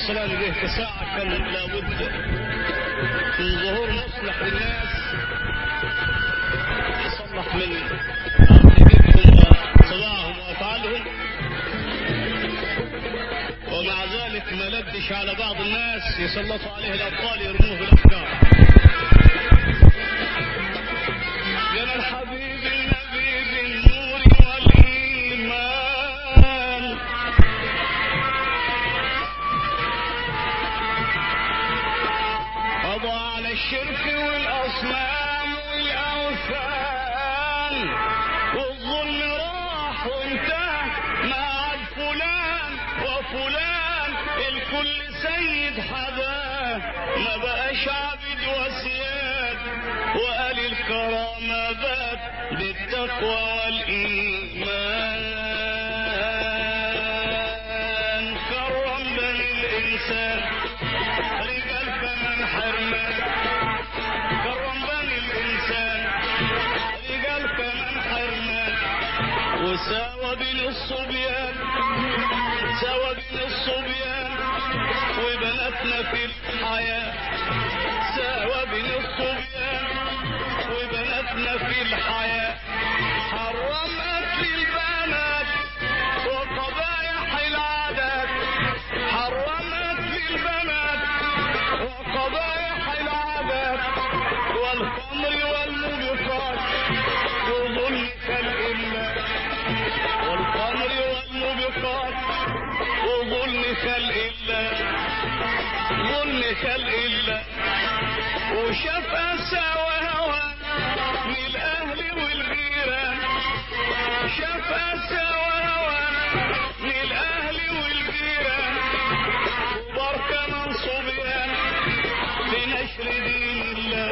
والسلام جه في ساعة كان لابد من ظهور مصلح للناس يصلح من عقيدتهم وصداعهم وأفعالهم ومع ذلك ما لدش على بعض الناس يسلطوا عليه الأبطال يرموه بالأفكار يا الحبيب النبي بالنور والإيمان قضى على الشرك والأصنام والأوثان والظلم راح وانتهى مع فلان وفلان الكل سيد حذاه ما بقاش عبد وسياد وقال الكرامة بات بالتقوى والإيمان كرم بني الإنسان رجال كمان حرمان كرم بني الإنسان رجال كمان حرمان وساوى بين الصبيان ساوى بين الصبيان وبناتنا في الحياة ساوى بين الصبيان وبناتنا في الحياة حرم أكل البنات وقبائح العادات حرم أكل البنات وقبائح العادات والخمر والموبقات وظلم خلق الله والخمر والموبقات وظلم خلق الله ظلم خلق الله وشاف أسى وهوى من الأهل والجيران شاف أسى وهوى من الأهل والجيران كبار كمان صبيان في نشر دين الله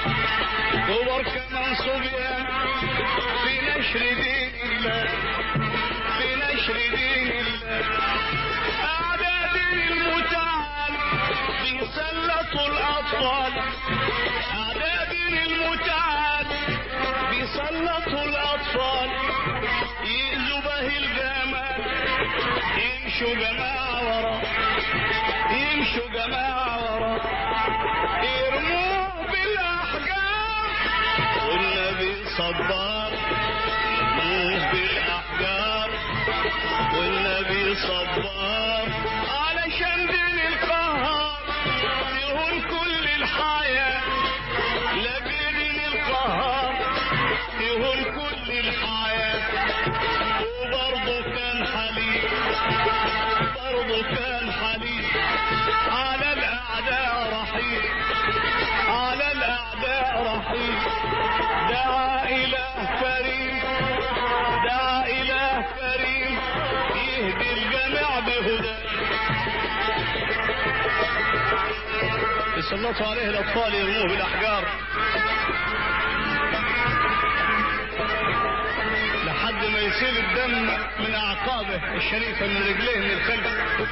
كبار كمان صبيان في نشر دين الله في نشر دين الله أعداد المتعال بيسلطوا الأطفال أعداد المتعال بيسلطوا الأطفال يأذوا به الجمال يمشوا جماعة ورا يمشوا جماعة ورا يرموه بالأحجار والنبي صبار يرموه بالأحجار والنبي صبار علشان دين القهار يهون كل الحياة لأجل دين القهار يهون كل الحياة وبرضه كان حليم برضه كان حليم على الأعداء رحيم على الأعداء رحيم دعا إله كريم دعا إله كريم يهدي الجميع بهداه يسلطوا عليه الأطفال يرموه بالأحجار لحد ما يسيل الدم من أعقابه الشريفة من رجليه من الخلف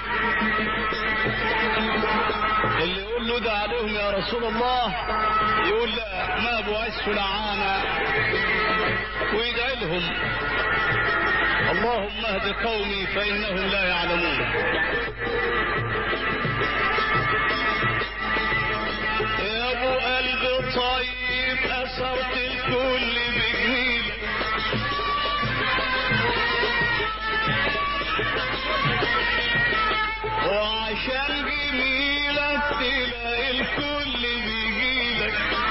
اللي يقول له ده عليهم يا رسول الله يقول لا ما بعثت لعانا ويدعي لهم اللهم اهد قومي فإنهم لا يعلمون يا ابو قلب طيب اثرت الكل بجميلك وعشان جميلك تلاقي الكل بيجيلك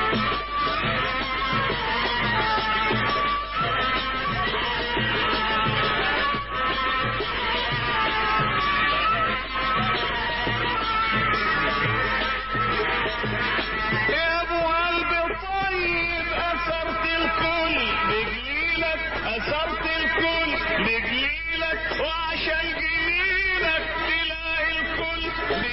يا ابو قلب طيب اثرت الكل بجميلك اثرت الكل بجميلك وعشان جميلك تلاقي الكل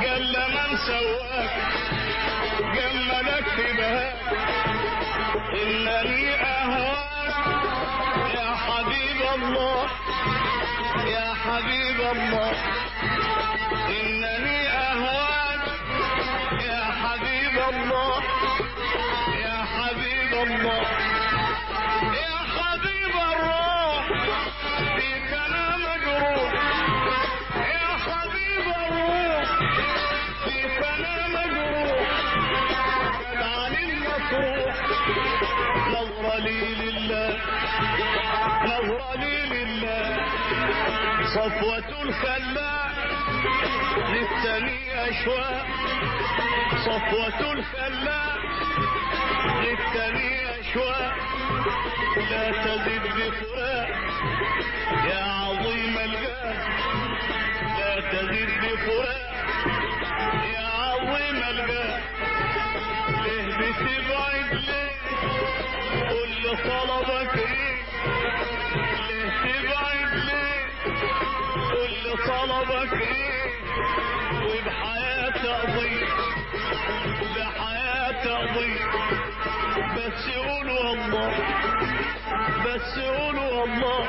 جل من سواك جملك في بهاك إنني أهواك يا حبيب الله يا حبيب الله إنني أهواك يا حبيب الله يا حبيب الله يا حبيب الروح فيك أنا مجروح يا حبيب الروح فيك أنا مجروح كدعاني المطروح نظرة لي لله نظرة لي لله صفوة الخلاء للتني أشواق صفوة الخلاء للتني أشواق لا تزد بفراق يا عظيم الجاه لا تزد بفراق يا عظيم الجاه ليه بتبعد ليه قول طلبك ايه ليه تبعد ليه قول طلبك ايه وبحياتي اضيع بحياتي اضيع بس قولوا الله بس قولوا الله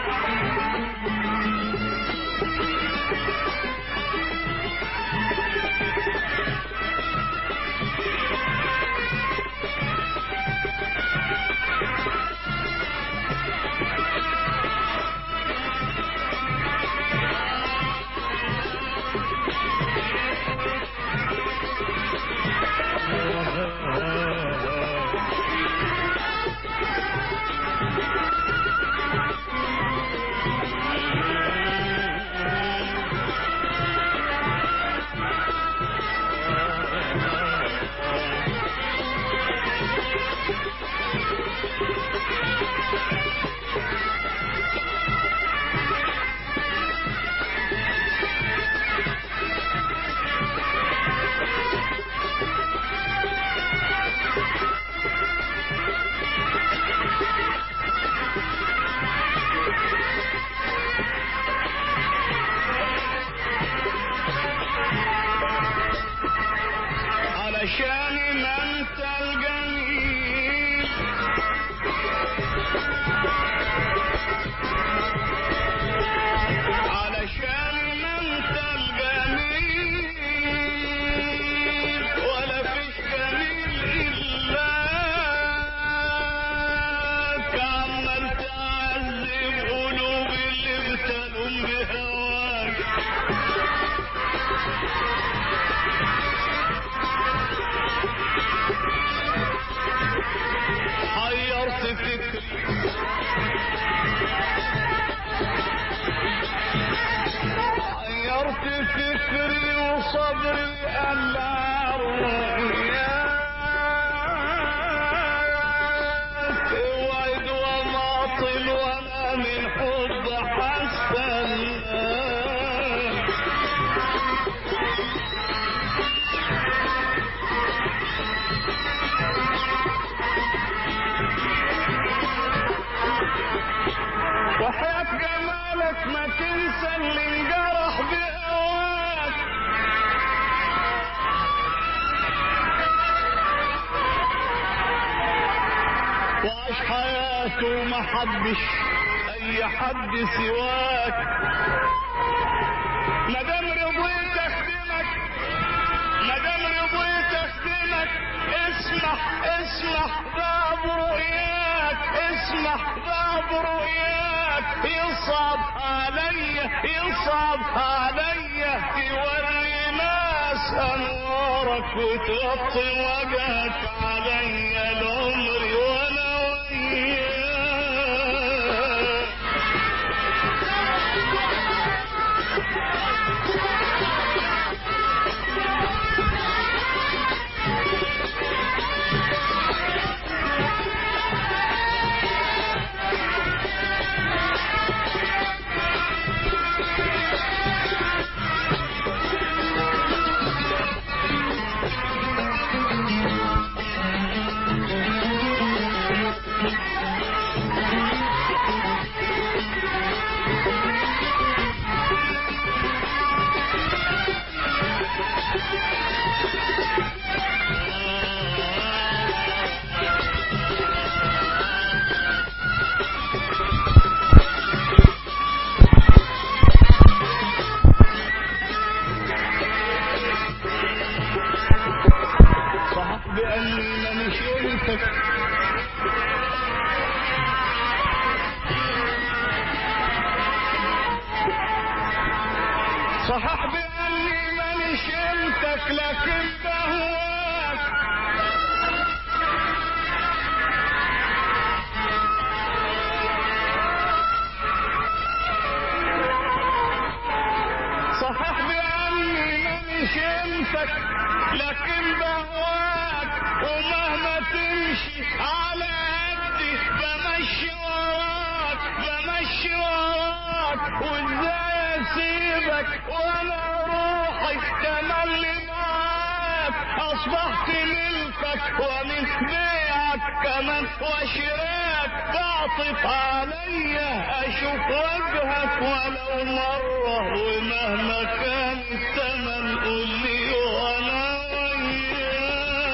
علشان ما انت الجميل علشان ما انت الجميل ولا فيش جميل الاك عمال تعذب قلوب اللي ابتلوا بهواك حيرت فكري حيرت فكري وصبري ألا رؤياك وعد وماطل وانا من حب حسن وحياة جمالك ما تنسى اللي انجرح بهواك وعاش حياته ما حبش اي حد سواك مادام رضيت اخدمك مادام رضيت اخدمك اسمح اسمح باب رؤياك اسمح باب رؤياك يصعب عليا يصعب عليا توري ناس انوارك وتغطي وجهك عليا العمر وانا وياك بأني من شئتك صحح بأني من شئتك لكن بهواك صحح بأني من شمتك لكن بهواك ومهما تمشي على قدي بمشي وراك بمشي وراك وازاي اسيبك وانا روحي تملي معاك اصبحت ملكك ومن بيعك كمان وشراك تعطف عليا اشوف وجهك ولو مرة ومهما كان الثمن قول لي وانا وياك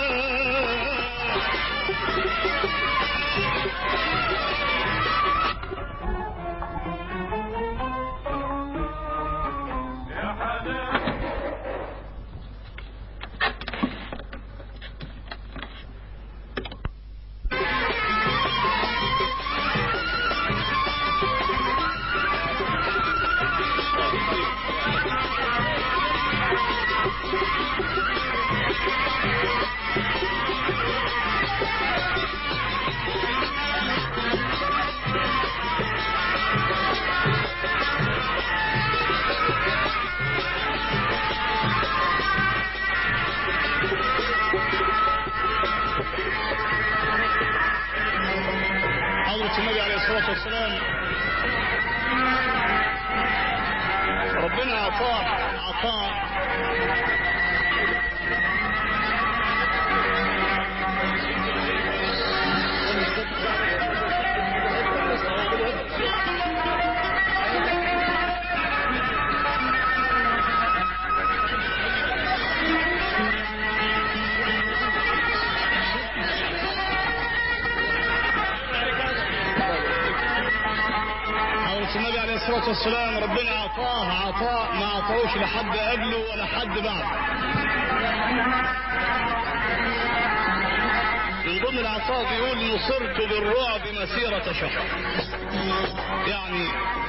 حضرة النبي عليه الصلاة والسلام ربنا أعطاه عطاء حضرة النبي عليه الصلاة والسلام ربنا أعطاه عطاء ما أعطاهوش لحد قبله ولا حد بعده من ضمن العطاء بيقول نصرت بالرعب مسيرة شهر يعني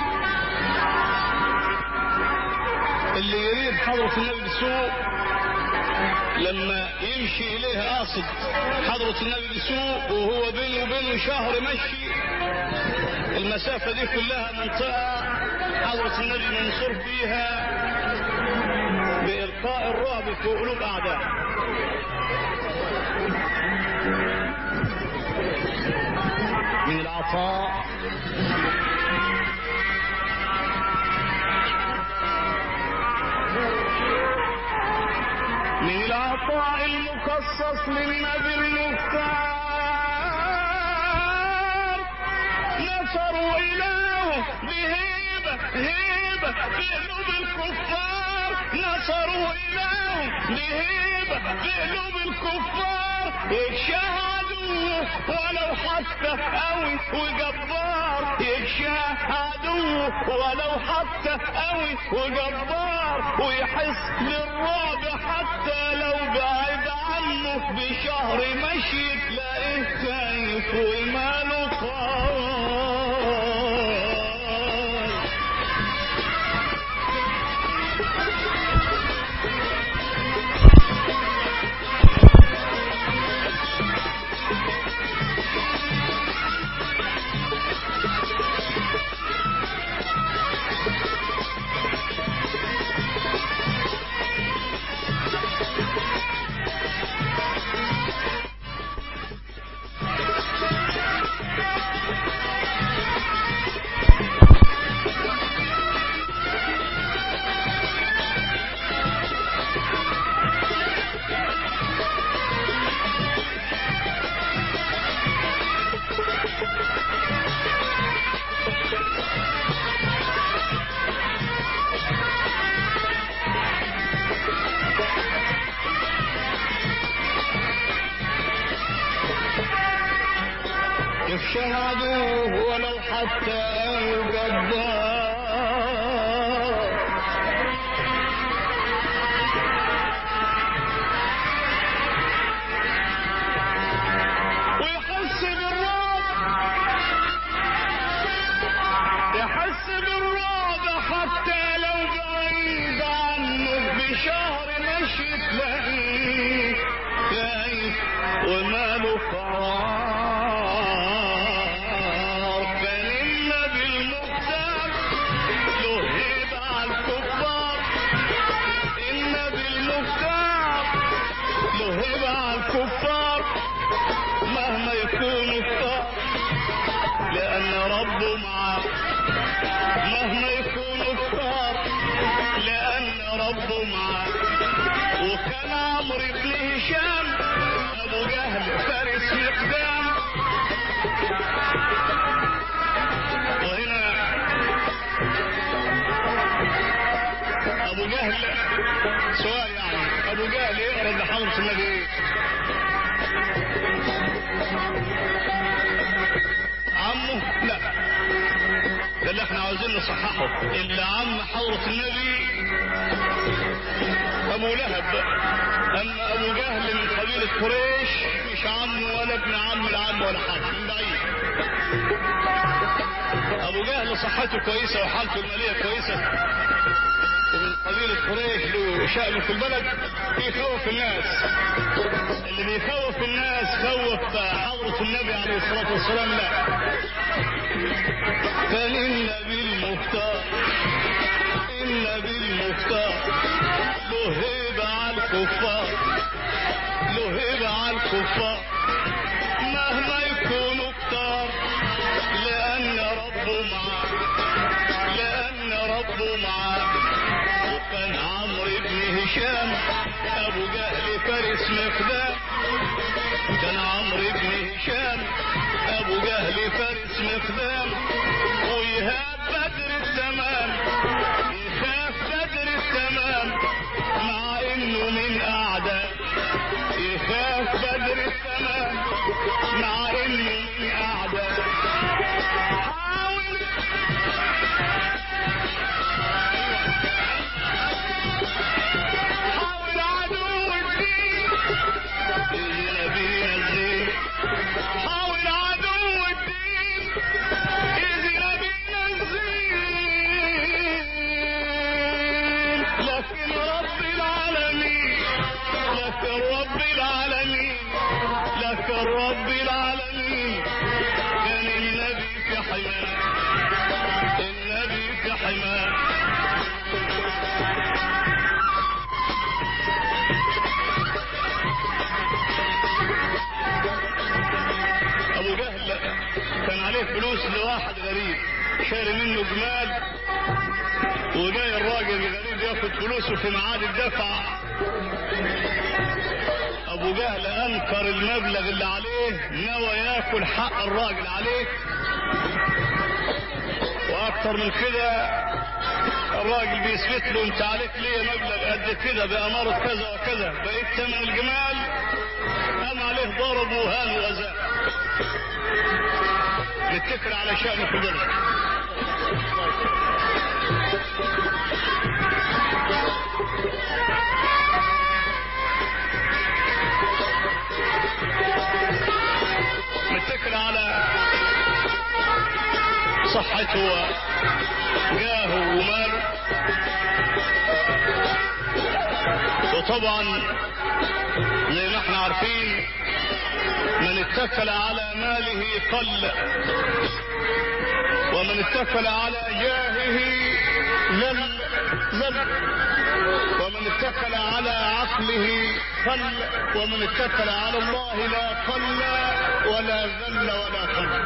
اللي يريد حضرة النبي بسوء لما يمشي إليه قاصد حضرة النبي بسوء وهو بينه وبينه شهر مشي المسافة دي كلها منطقة حضرة النبي منصور فيها بإلقاء الرعب في قلوب أعدائه من العطاء من العطاء المخصص للنبي المختار نصروا إله بهيبة هيبة في قلوب الكفار نصروا إله بهيبة في قلوب الكفار يشاهدوه ولو حتى قوي وجبار يشاهدوه ولو حتى قوي وجبار ويحس بالرعب حتى لو بعد عنه بشهر مشي تلاقيه خايف وماله قرار يشهدوه ولو حتى الجبار له هبة على الكفار مهما يكونوا كفار لأن ربه معاه مهما يكونوا كفار لأن ربه معاه وكان عمرو بن هشام أبو جهل فارس مقدام وهنا أبو جهل سؤال يعني أبو جهل يقرأ لحضرة النبي إيه؟ عمه لا ده اللي احنا عاوزين نصححه اللي عم حضرة النبي ابو لهب اما ابو جهل من قبيلة قريش مش عم ولا ابن عم العم ولا حاجة من بعيد ابو جهل صحته كويسة وحالته المالية كويسة ومن قبيلة قريش له شأن في البلد بيخوف الناس اللي بيخوف الناس خوف حضرة النبي عليه الصلاة والسلام لا كان النبي المختار النبي المختار له هيبة على الكفار له هيبة على الكفار مهما يكونوا كتار لأن ربه معاه لأن ربه معاه وكان عمرو بن هشام أبو جهل فارس مقدام كان عمرو بن هشام أبو جهل فارس مقدام ويهاب بدر التمام يخاف بدر التمام مع انه من اعداء يخاف بدر التمام مع انه من اعداء حاول حاول عدو الدين يجي نبينا الزين حاول عدو الدين يجي نبينا الزين لكن رب العالمين لكن رب العالمين لكن رب العالمين كان النبي في حماه النبي في حماه ابو جهل كان عليه فلوس لواحد غريب شاري منه جمال وجاي الراجل الغريب ياخد فلوسه في ميعاد الدفع ابو جهل انكر المبلغ اللي عليه نوى ياكل حق الراجل عليه واكتر من كده الراجل بيثبت له انت عليك ليه مبلغ قد كده باماره كذا وكذا بقيت ثمن الجمال قام عليه ضرب وهان وغزاه نتكل على شأن في البلد نتكل على صحته وجاهه وماله وطبعا زي ما احنا عارفين من اتكل على ماله قل ومن اتكل على جاهه ذل ذل ومن اتكل على عقله قل ومن اتكل على الله لا قل ولا ذل ولا قل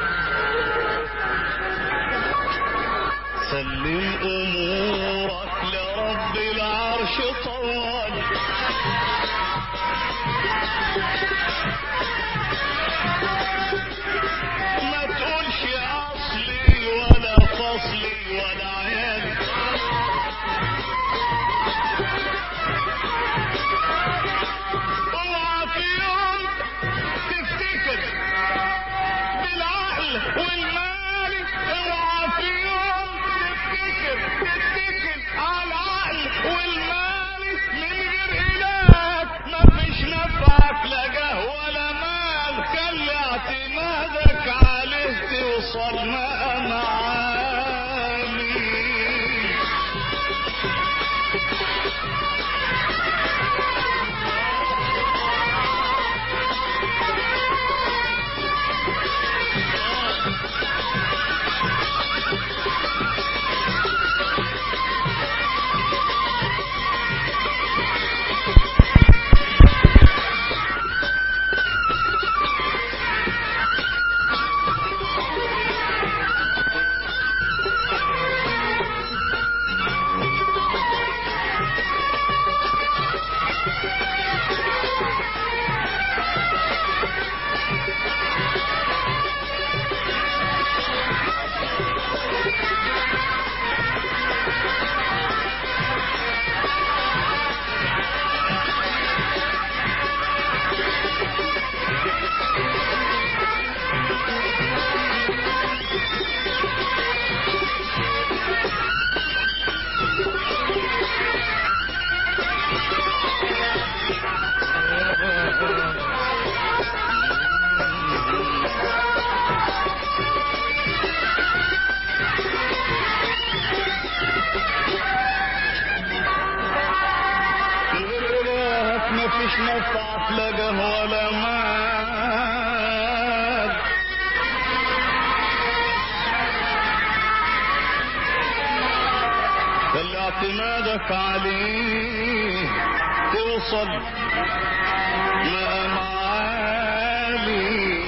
سلم امورك لرب العرش طوال ما تقولش اصلي ولا فصلي ولا عيالي اوعى في يوم تفتكر بالعقل والمال اوعى في يوم تفتكر تتكل على العقل والمال من غير اله مالكش نفع تلاقى ولا مال اللي اعتمادك عليه توصل مقام عالي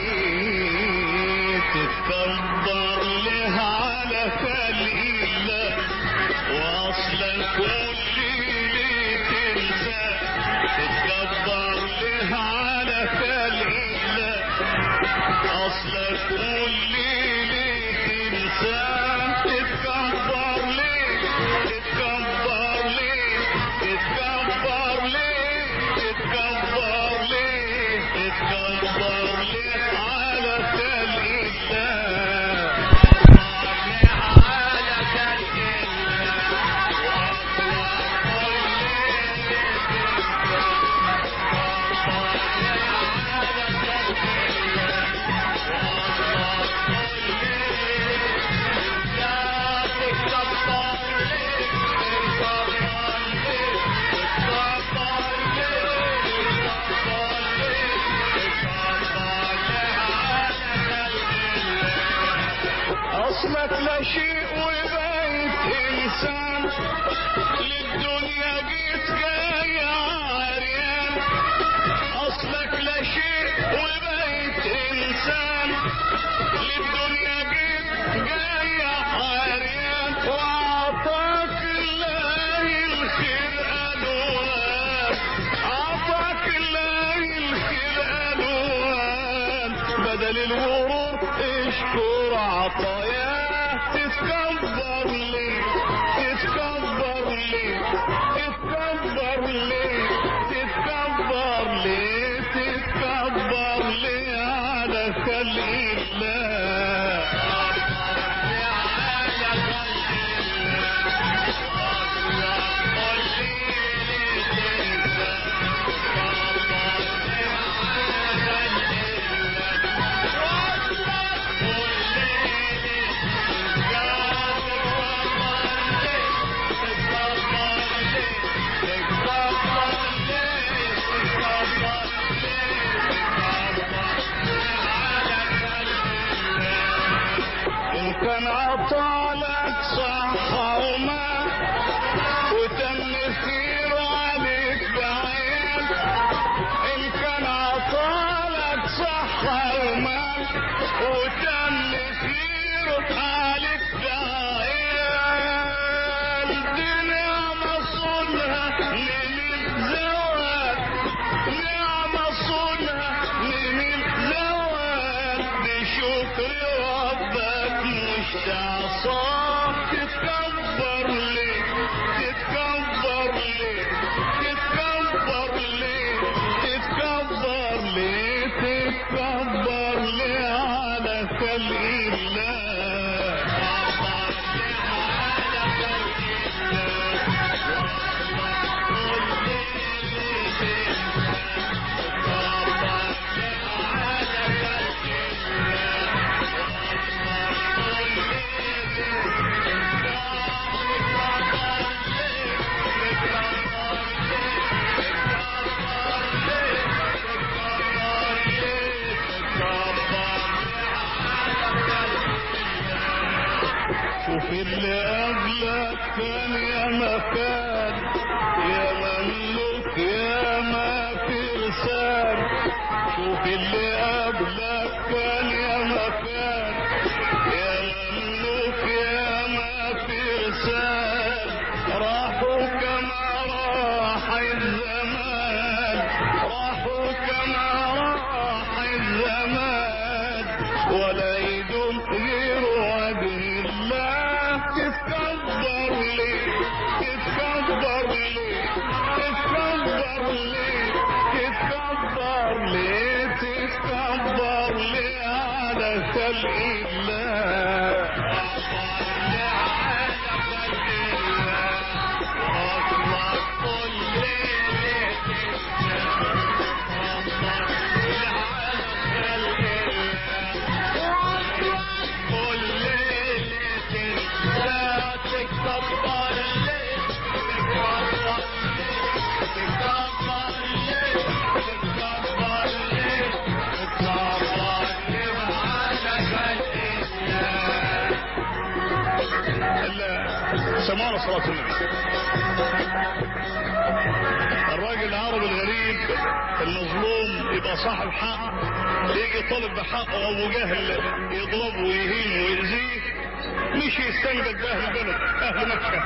تتكبر له على خليلة واصلا كل اللي تنسى تتكبر له على خليلة اصلا كل اللي تنسى تتكبر ليه تتكبر ليه تتكبر ليه تتكبر ليه تتكبر ليه على خليلة على اصلك لا شيء وبقيت انسان للدنيا جيت جاي عريان اصلك لا شيء وبقيت انسان للدنيا جيت جاي عريان واعطاك الله الخير الوان اعطاك الله الخير الوان بدل الغرور اشكر عطاياه تتكبر ليه تتكبر ليه تتكبر ليه تتكبر ليه تتكبر ليه على خلق الله إن كان عطالك صحة وما وتم خير عليك بعين إن كان عطالك صحة وما وتم خير عليك بعين الدنيا مصونها من الزواج نعمة صونها من الزواج بشكر ربك مش تعصى تتكبر ليه تتكبر ليه تتكبر ليه تتكبر ليه تتكبر ليه على خلق الله شوف اللي قبلك كان يا مكان يا مملوك يا ما فرسان شوف اللي قبلك كان يا مكان يا مملوك يا ما فرسان راحوا كما راح الزمان راحوا كما راح الزمان ولا يدوم غير وجه الله تتكبر ليه تتكبر ليه تتكبر ليه تتكبر ليه تتكبر ليه على خلق الله على صلاة النبي الراجل العربي الغريب المظلوم يبقى صاحب حق يجي طالب بحقه ابو جهل يضربه ويهينه ويأذيه مش يستنجد باهل البلد اهل مكه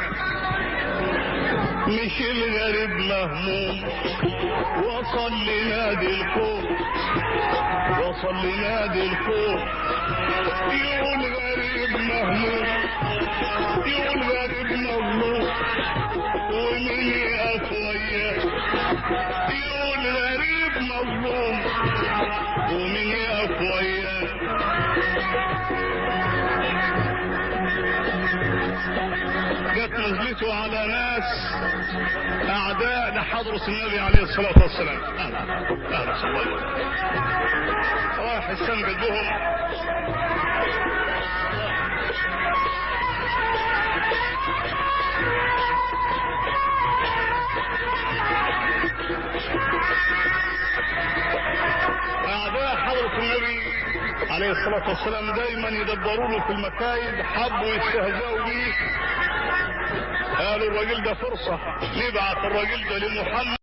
مش الغريب مهموم وصل لنادي الخوف وصل لنادي الخوف يقول غريب مهموم يقول غريب مظلوم ومين يقف وياه يقول غريب مظلوم ومين يقف وياه جت نزلته على ناس اعداء لحضرة النبي عليه الصلاة والسلام اهلا اهلا وسهلا راح يستنجد بهم اعداء حضرة النبي عليه الصلاة والسلام دايما يدبروا له في المكايد حبوا يستهزئوا بيه قالوا الراجل ده فرصة نبعت الراجل ده لمحمد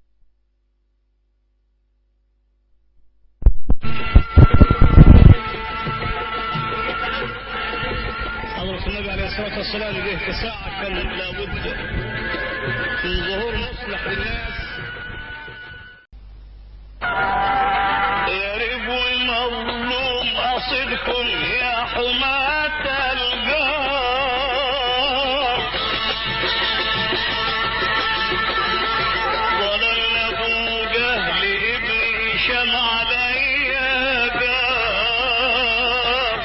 حضرة النبي عليه الصلاة والسلام جه في ساعة كان لابد من ظهور مصلح للناس يرب المظلوم أصدكم يا حماة الجار ظلل أبو جهل ابن هشام علي جار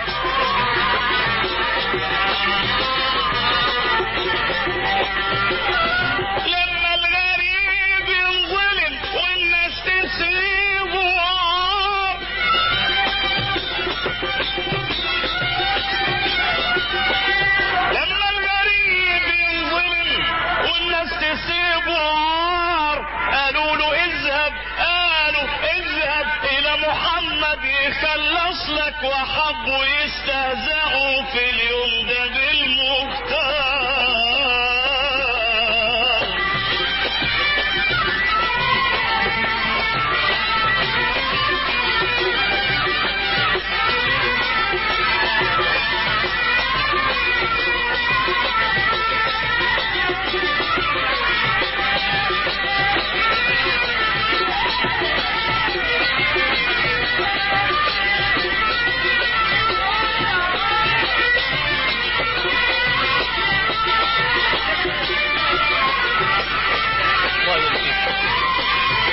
لما الغريب ينظلم والناس تسيبه عار لما الغريب ينظلم والناس تسيبه عار قالوا له اذهب قالوا اذهب الى محمد يخلص لك وحبوا يستهزئوا في اليوم ده بالمختار الله يرضيك.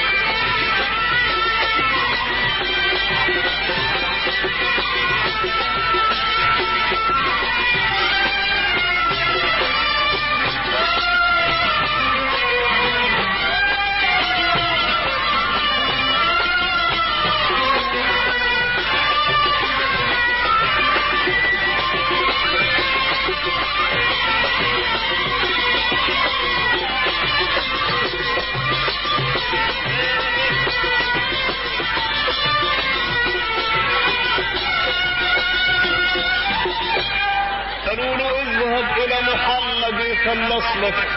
قالوا له اذهب الى محمد يخلص لك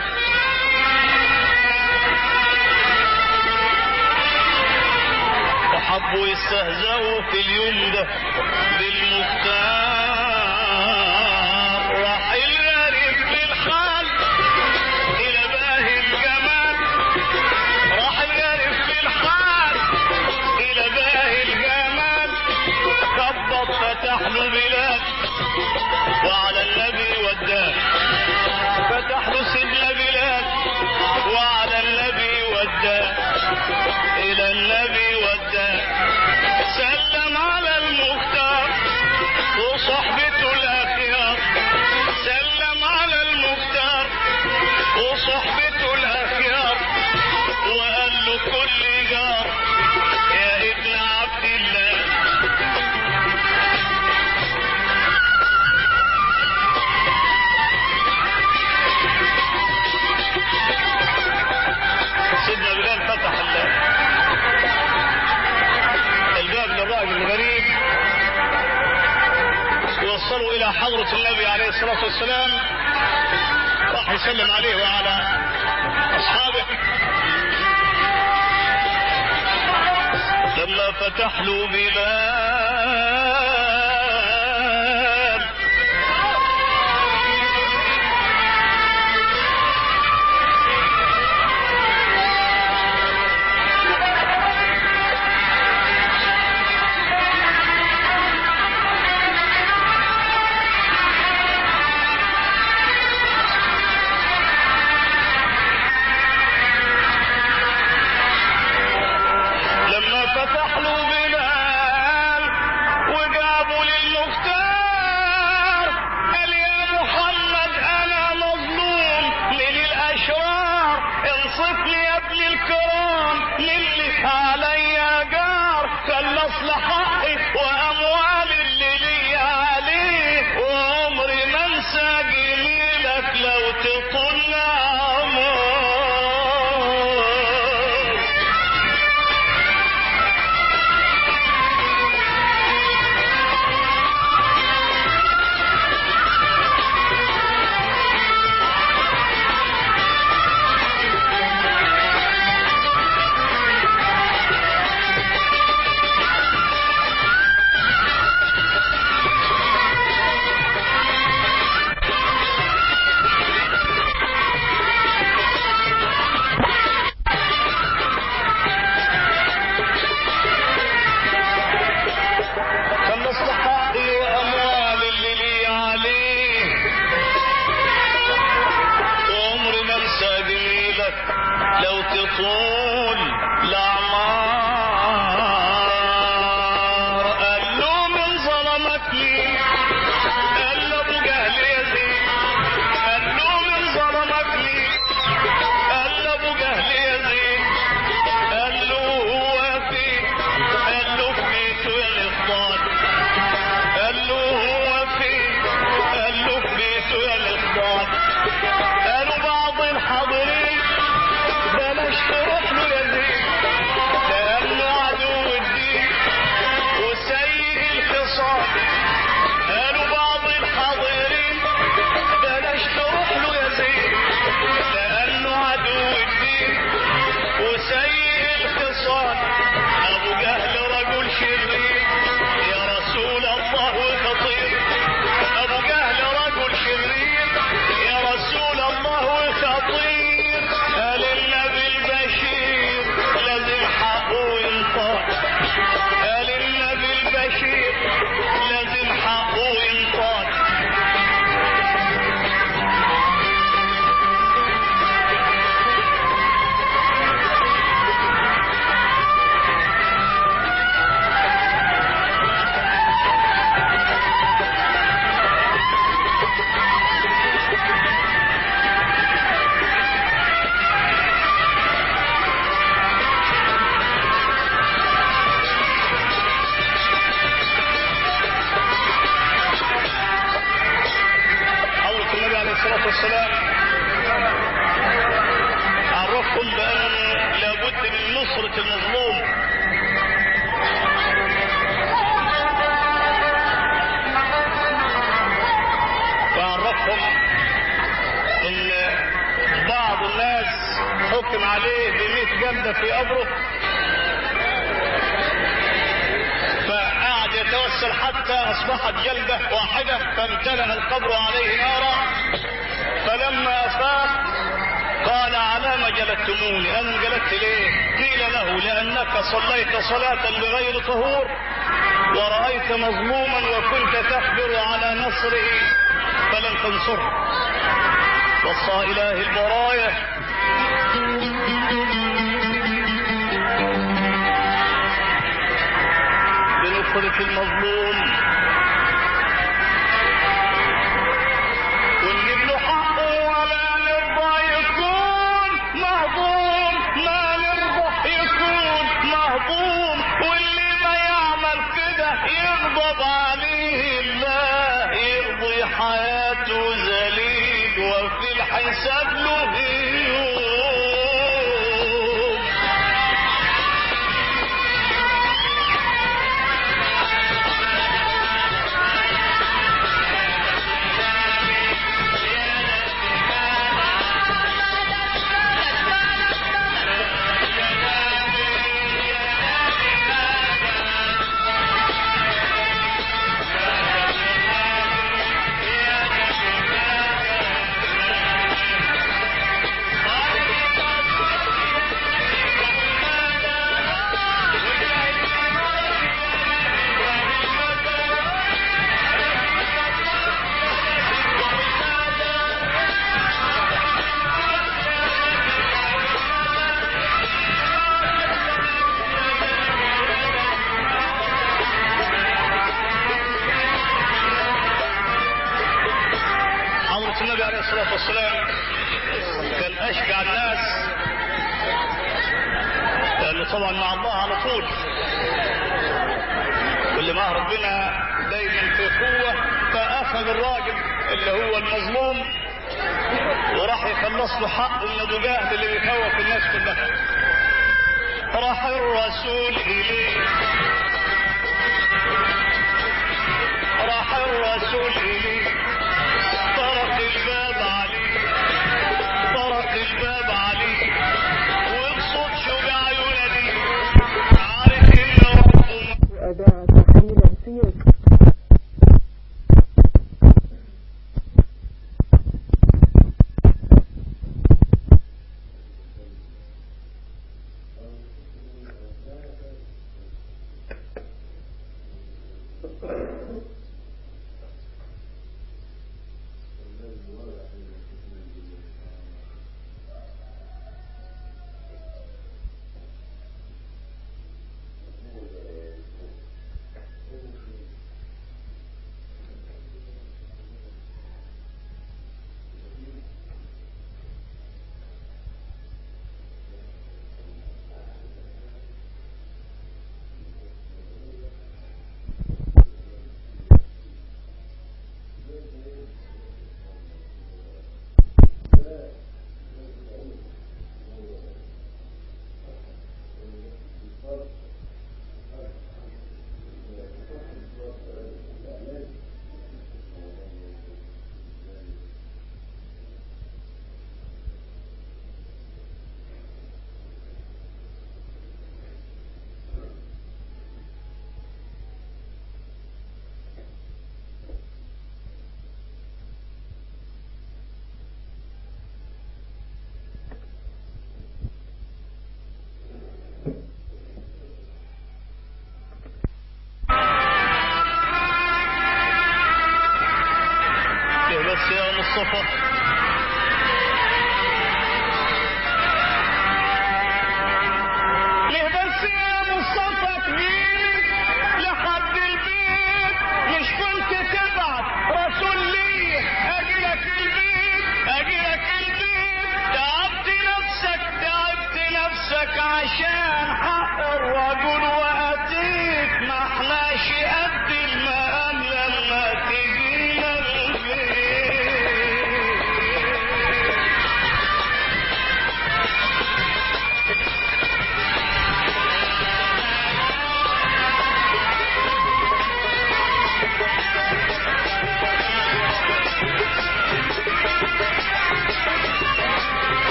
وحبوا يستهزئوا في اليوم ده بالمختار راح الغريب للحال الى باهي الجمال راح الغريب للحال الى باهي الجمال خبط فتح له بلاد وعلى النبي وداه فتح له سجن بلاد وعلى النبي وداه الى النبي وداه سلم على المختار وصحبته الاخيار سلم على المختار وصحبته الاخيار وقال له كل جار يا ابن عبد الله سيدنا بلال فتح ال- الباب للراجل الغريب ووصلوا الى حضرة النبي عليه الصلاة والسلام راح راح يسلم عليه وعلى اصحابه لما فتح له بلال لما فتح له بلال وجابوا للمختار قال يا محمد انا مظلوم من الاشرار انصفني يا ابن الكرام للي عليا جار خلص حقي واموالي اللي لي عليه وعمري ما انسى جميلك لو تطل عمر خلص حقي واموالي اللي لي عليه وعمري ما انسى جميلك لو تطول الاعمار قال له من ظلمتني قال له ابو جهل يزيد قال له من ظلمتني قال له ابو جهل يزيد قال له هو فين قال له في بيته يا الاخبار قال له هو فين قال له في بيته يا الاخبار قالوا بعض الحاضرين بلاش تروح له يا زين لانه عدو الدين وسيء الخصام قالوا بعض الحاضرين بلاش تروح له يا زين لانه عدو الدين وسيء الخصام ابو جهل رجل شرير يا رسول الله خطير ابو جهل رجل شرير يا رسول الله خطير قال النبي البشير لازم حقه ينطق قال النبي البشير لازم حقه ينطق حضرة النبي عليه الصلاة والسلام عرفهم بأن لابد من نصرة المظلوم فعرفهم ان بعض الناس حكم عليه بمئة جلدة في قبره فقعد يتوسل حتى اصبحت جلده واحده فامتلأ القبر عليه نارا فلما افاق قال على ما جلدتموني انا جلدت ليه قيل له لانك صليت صلاه بغير طهور ورأيت مظلوما وكنت تقدر على نصره فلم تنصره وصى إله البرايا بنصرة المظلوم ونجيب له حقه ولا نرضى يكون مهضوم ما نرضى يكون مهضوم واللي ما يعمل كده يغضب عليه الله يرضي حياته ذليل وفي الحساب له يوم طبعا مع الله على طول كل ما ربنا دايما في قوة فأخذ الراجل اللي هو المظلوم وراح يخلص له حق من ابو جهل اللي بيخوف الناس كلها راح الرسول اليه راح الرسول اليه طرق الباب عليه طرق الباب عليه وبصوت شجاع ينادي عارف ان ربه وأداء تحليل السيوف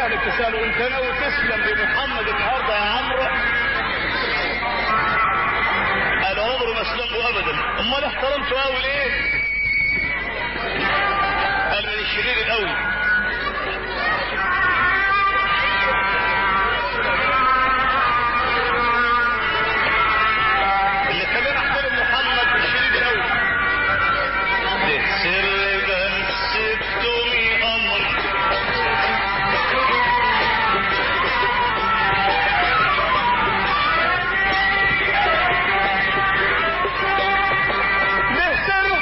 سهل التساؤل وانت ناوي تسلم بمحمد النهارده يا عمرو قال عمره ما اسلمه ابدا امال احترمته قوي ليه قال من الشرير القوي اللي خلاني احترم محمد الشرير القوي ده سر بس الدنيا امر نهتره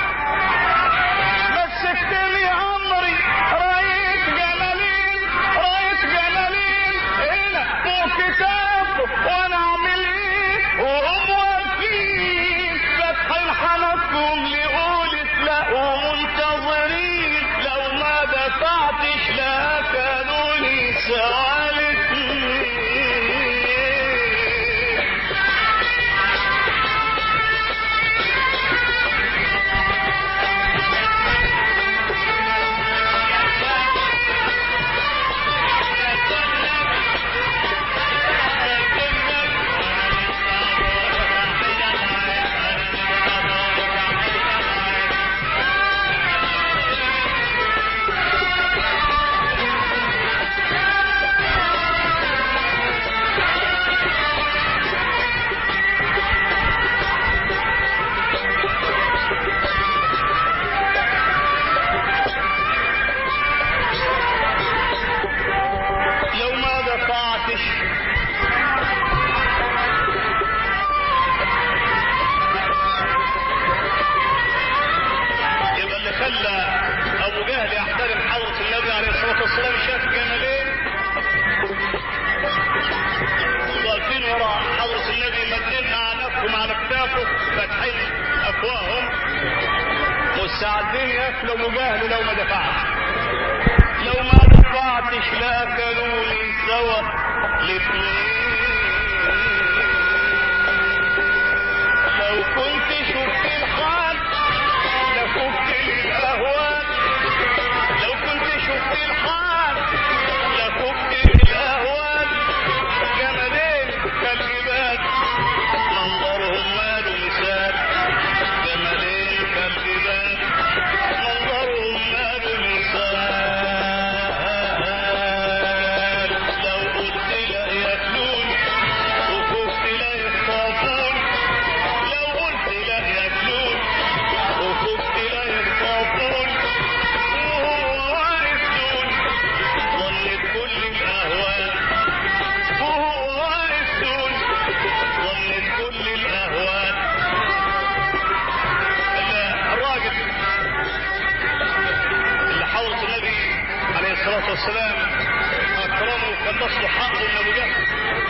مسكتني عمري رايت جلالين رايت جلالين هنا فوق كتاب وانا اعمل ايه وهم واقفين فاتحين حنكم لقول تلاقوا منتظرين لو ما دفعتش لا كانوا لي سوالتني لو ما دفعتش يبقى اللي خلى ابو جهل يحترم حضرة النبي عليه الصلاة والسلام شاف جمالين واقفين وراء حضرة النبي مدين اعنافهم على كتافه فاتحين افواههم مستعدين ياكلوا ابو جهل لو ما دفعش لو ما دفعتش لا كلوني سوا الاثنين لو كنت شفت الحال لفكت لي الاهوال لو كنت شفت الحال لفكت لي الاهوال جمالين كالجبال منظرهم مال مثال جمالين كالجبال منظرهم مال مثال لو قلت لا ياكلون وخفت لا يخافون لو قلت لا ياكلون وخفت لا يخافون وهو واقف دون ظنت كل الاهوال وهو واقف دون ظنت كل الاهوال ال- الراجل اللي حضرة النبي عليه الصلاة والسلام أكرمه وخلص له حقه من أبو جهل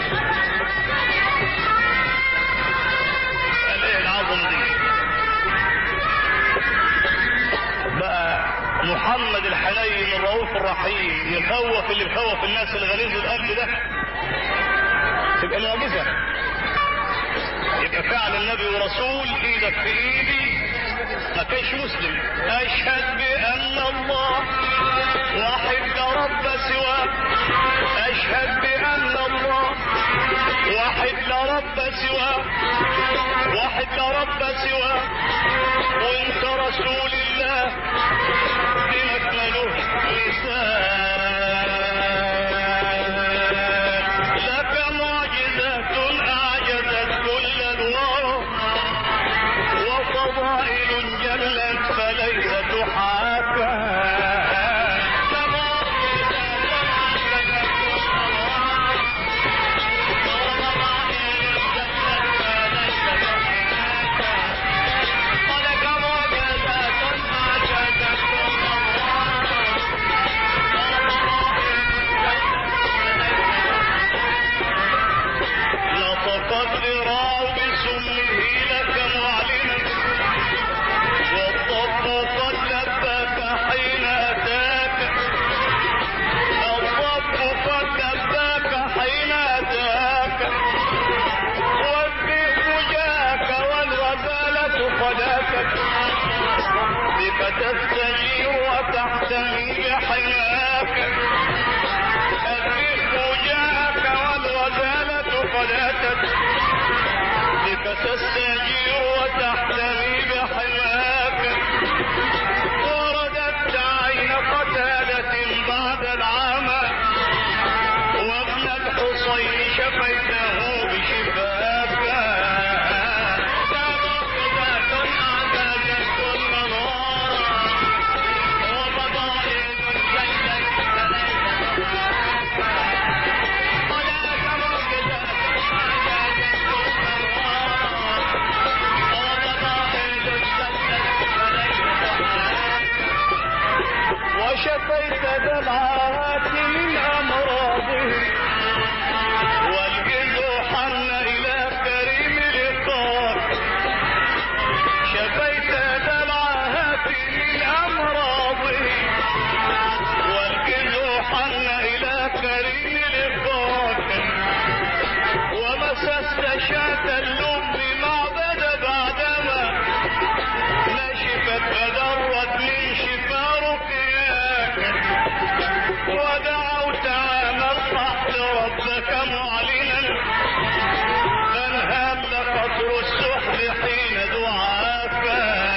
قال إيه العظمة دي بقى محمد الحنين الرؤوف الرحيم يخوف اللي بيخوف الناس الغليظ القلب ده تبقى معجزة يبقى فعل النبي ورسول ايدك في ايدي ما كانش مسلم اشهد بان الله واحد لا رب سواه اشهد بان الله واحد لا رب سواه واحد لا رب سواه وانت رسول الله دينك ملوش مثال لك معجزة أعجزت كل الورى وفضائل جلت فليس تحاكى ولك معجزة أعجزت وتستجير وتحتمي بحماك ورددت عين قتادة بعد العمى وابن الحصين شفيته بشفاك سبقت أعدادك المنارة وفضائل جلت ولا تمرقدت أعدادك المنارة وفضائل جلت وشفيت دمعات من أمراضه والجد حن إلى كريم لقاك شفيت دمعات من أمراضه والجد حن إلى كريم لقاك ومسست شاة اللب معبد بعدما نشفت فذرت من شفا رقياك ودعوت عام القحط ربك معلنا فانهال قطر السحر حين دعاك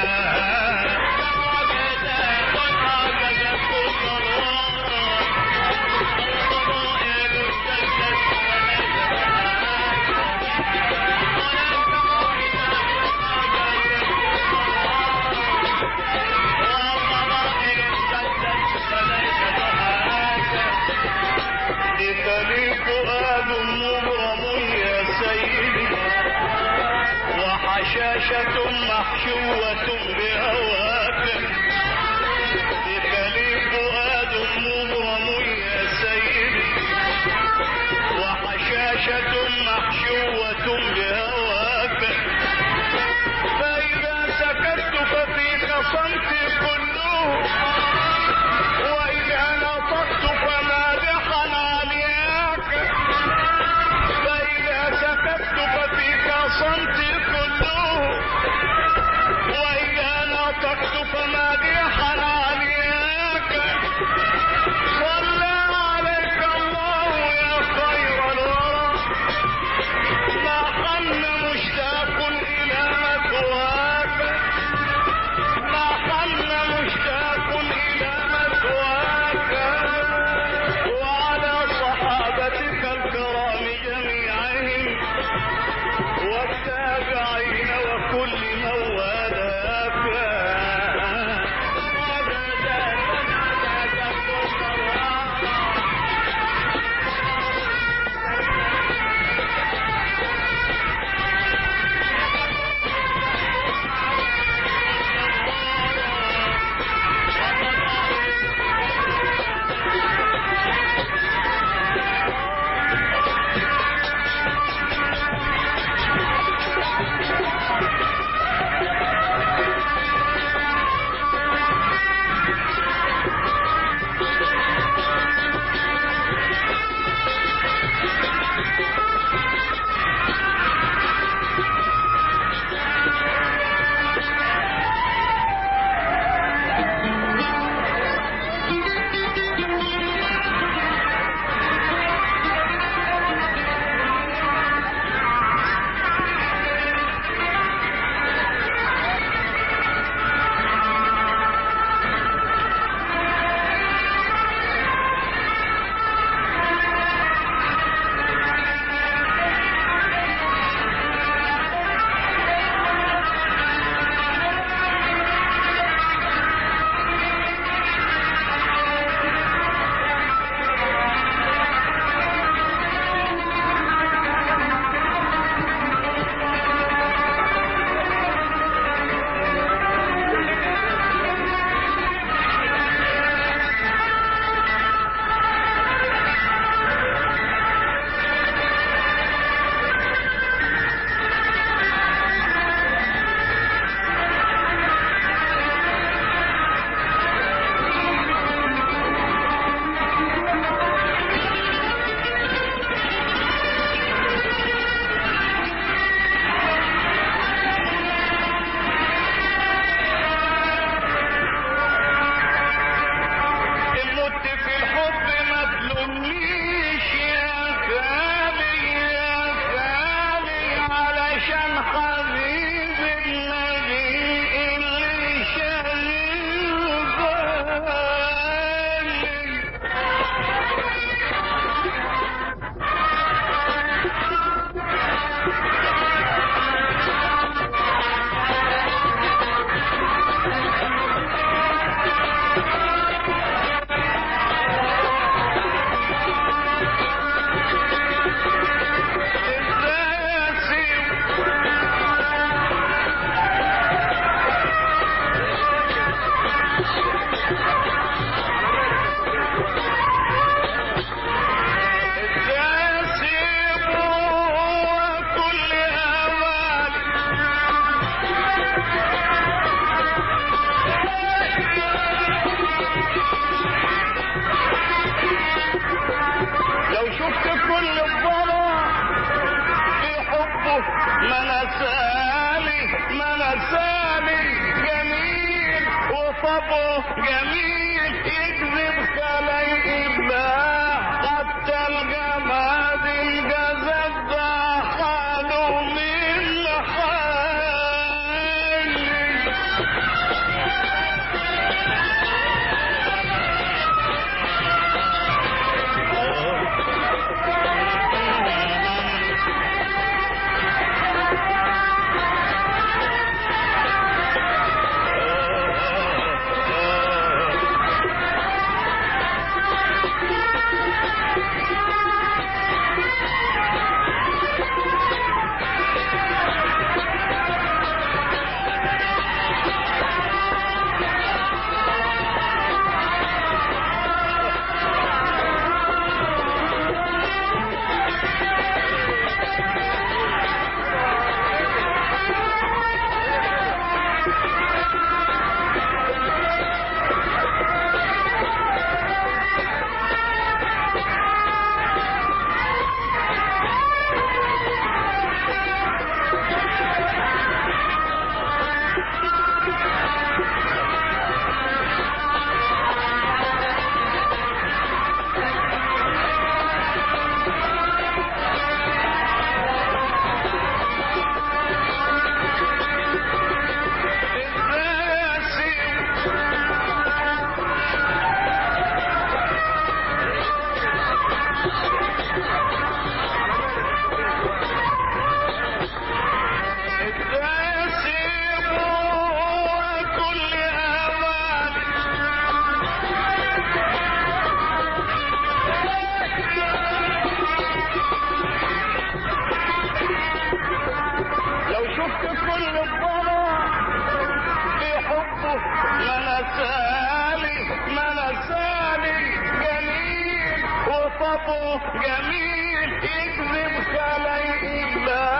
بك لي فؤاد مبرم يا سيدي وحشاشة محشوة بهواك بك لي فؤاد مبرم يا سيدي وحشاشة محشوة بهواك فإذا سكت ففيك صمتي كله وإذا نطقت فمادحا علياك فإذا سكت ففيك صمتي كله وإذا نطقت منساني منساني جميل وصبه جميل يكذب خلايق الله حتى الجماد الجسد ده حاله من حالي كل أمان لو شفت كل الضنا في حبه منساني منساني جميل وصبه جميل يكذب خلايق الله